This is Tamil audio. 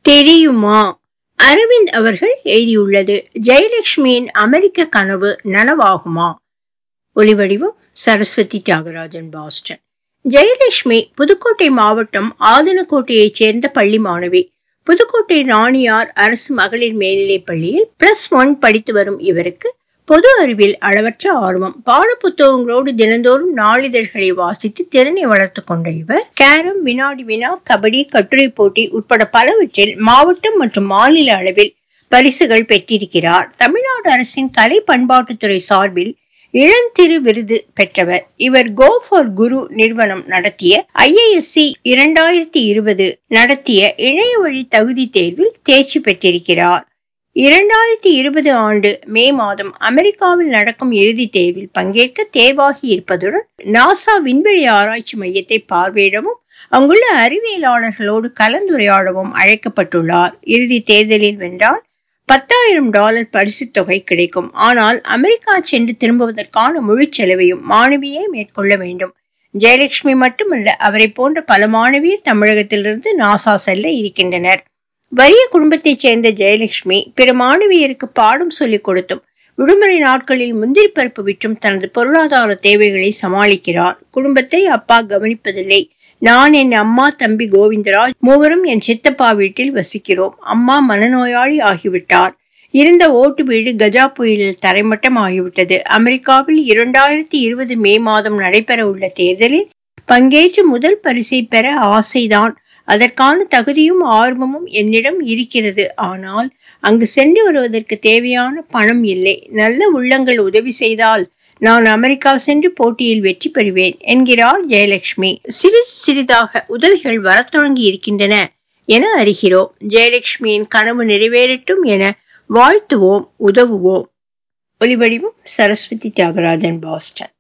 தெரியுமா அரவிந்த் அவர்கள் எழுதியுள்ளது ஜெயலட்சுமியின் அமெரிக்க கனவு நனவாகுமா ஒலிவடிவம் சரஸ்வதி தியாகராஜன் பாஸ்டன் ஜெயலட்சுமி புதுக்கோட்டை மாவட்டம் ஆதனக்கோட்டையைச் சேர்ந்த பள்ளி மாணவி புதுக்கோட்டை ராணியார் அரசு மகளிர் மேல்நிலைப் பள்ளியில் பிளஸ் ஒன் படித்து வரும் இவருக்கு பொது அறிவில் அளவற்ற ஆர்வம் பாடப்புத்தகங்களோடு தினந்தோறும் நாளிதழ்களை வாசித்து திறனை வளர்த்து கொண்ட இவர் கேரம் வினாடி வினா கபடி கட்டுரை போட்டி உட்பட பலவற்றில் மாவட்டம் மற்றும் மாநில அளவில் பரிசுகள் பெற்றிருக்கிறார் தமிழ்நாடு அரசின் கலை பண்பாட்டுத்துறை சார்பில் இளந்திரு விருது பெற்றவர் இவர் கோ ஃபார் குரு நிறுவனம் நடத்திய ஐஏஎஸ்சி இரண்டாயிரத்தி இருபது நடத்திய இணைய வழி தகுதி தேர்வில் தேர்ச்சி பெற்றிருக்கிறார் இரண்டாயிரத்தி இருபது ஆண்டு மே மாதம் அமெரிக்காவில் நடக்கும் இறுதித் தேர்வில் பங்கேற்க தேர்வாகி இருப்பதுடன் நாசா விண்வெளி ஆராய்ச்சி மையத்தை பார்வையிடவும் அங்குள்ள அறிவியலாளர்களோடு கலந்துரையாடவும் அழைக்கப்பட்டுள்ளார் இறுதி தேர்தலில் வென்றால் பத்தாயிரம் டாலர் பரிசுத் தொகை கிடைக்கும் ஆனால் அமெரிக்கா சென்று திரும்புவதற்கான முழு செலவையும் மாணவியே மேற்கொள்ள வேண்டும் ஜெயலட்சுமி மட்டுமல்ல அவரை போன்ற பல மாணவியர் தமிழகத்திலிருந்து நாசா செல்ல இருக்கின்றனர் வறிய குடும்பத்தைச் சேர்ந்த ஜெயலட்சுமி பிற மாணவியருக்கு பாடம் சொல்லிக் கொடுத்தும் விடுமுறை நாட்களில் முந்திரி பருப்பு விற்றும் தனது பொருளாதார தேவைகளை சமாளிக்கிறார் குடும்பத்தை அப்பா கவனிப்பதில்லை நான் என் அம்மா தம்பி கோவிந்தராஜ் மூவரும் என் சித்தப்பா வீட்டில் வசிக்கிறோம் அம்மா மனநோயாளி ஆகிவிட்டார் இருந்த ஓட்டு வீடு கஜா புயலில் தரைமட்டம் ஆகிவிட்டது அமெரிக்காவில் இரண்டாயிரத்தி இருபது மே மாதம் நடைபெற உள்ள தேர்தலில் பங்கேற்று முதல் பரிசை பெற ஆசைதான் அதற்கான தகுதியும் ஆர்வமும் என்னிடம் இருக்கிறது ஆனால் அங்கு சென்று வருவதற்கு தேவையான பணம் இல்லை நல்ல உள்ளங்கள் உதவி செய்தால் நான் அமெரிக்கா சென்று போட்டியில் வெற்றி பெறுவேன் என்கிறார் ஜெயலட்சுமி சிறிது சிறிதாக உதவிகள் வரத் தொடங்கி இருக்கின்றன என அறிகிறோம் ஜெயலட்சுமியின் கனவு நிறைவேறட்டும் என வாழ்த்துவோம் உதவுவோம் ஒலிவடிவம் சரஸ்வதி தியாகராஜன் பாஸ்டன்